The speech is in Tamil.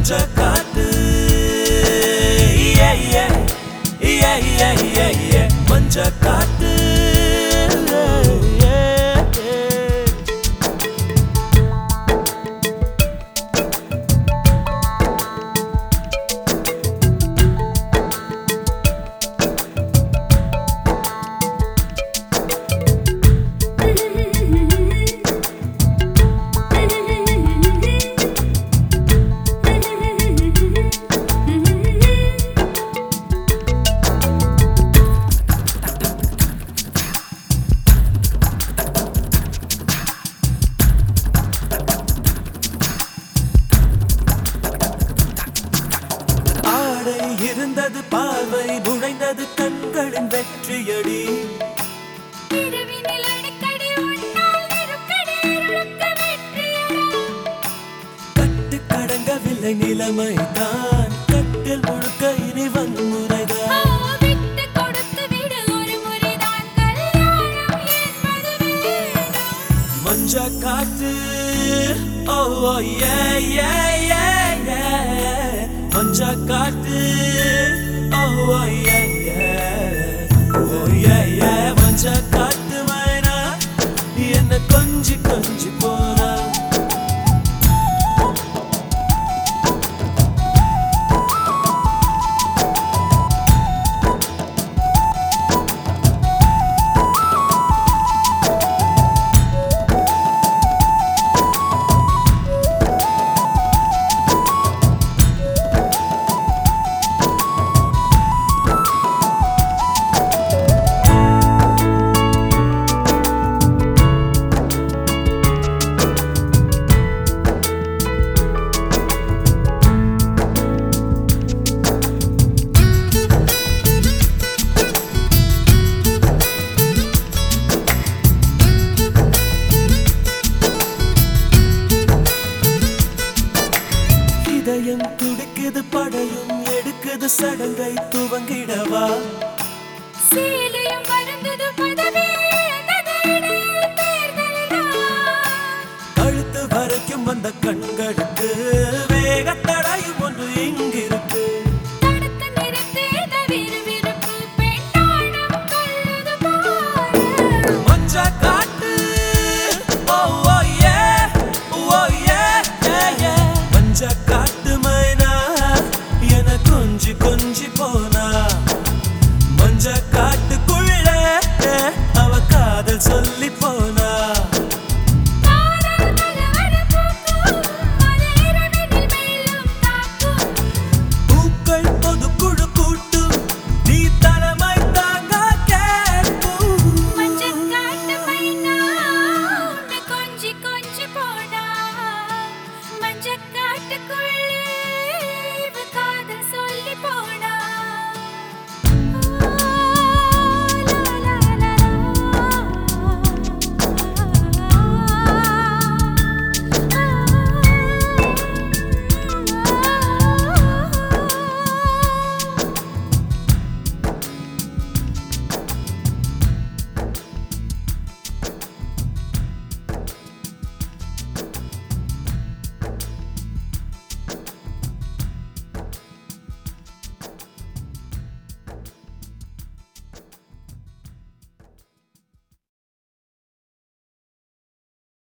மஞ்ச காத்து Yeah, yeah. Yeah, yeah, yeah, yeah. மஞ்ச காத்து Yeah, yeah. ஆடை இருந்தது பார்வை நுழைந்தது கண்களின் வெற்றியடி இரவினில் அடிக்கடி உன்னால் நெருக்கடி அருளுக்கு வெற்றியடா. கட்டு கடங்கவில்லை நிலைமை தான் கட்டில் முழுக்க இனி ஓ, வன்முறைதான் விட்டு கொடுத்து விடு ஒரு முறைதான் கல்யாணம் என்பது வேணும். மஞ்ச காத்து ஓ ஓ, ஏ ஏ ஏ ஏ மஞ்ச காத்து ஓ ஓ, ஏ ஏ ஓ ஏ ஏ மஞ்ச காத்து மைனா என்ன கொஞ்சி கொஞ்சி போனா இதயம் துடிக்குது படையும் எடுக்குது சடங்கை துவங்கிடவா சீலையும் வருந்தது பதவி இழந்தது இடையில் தேர்தல்தான். கழுத்து வரைக்கும் வந்த கண்களுக்கு வேகத்தடையும்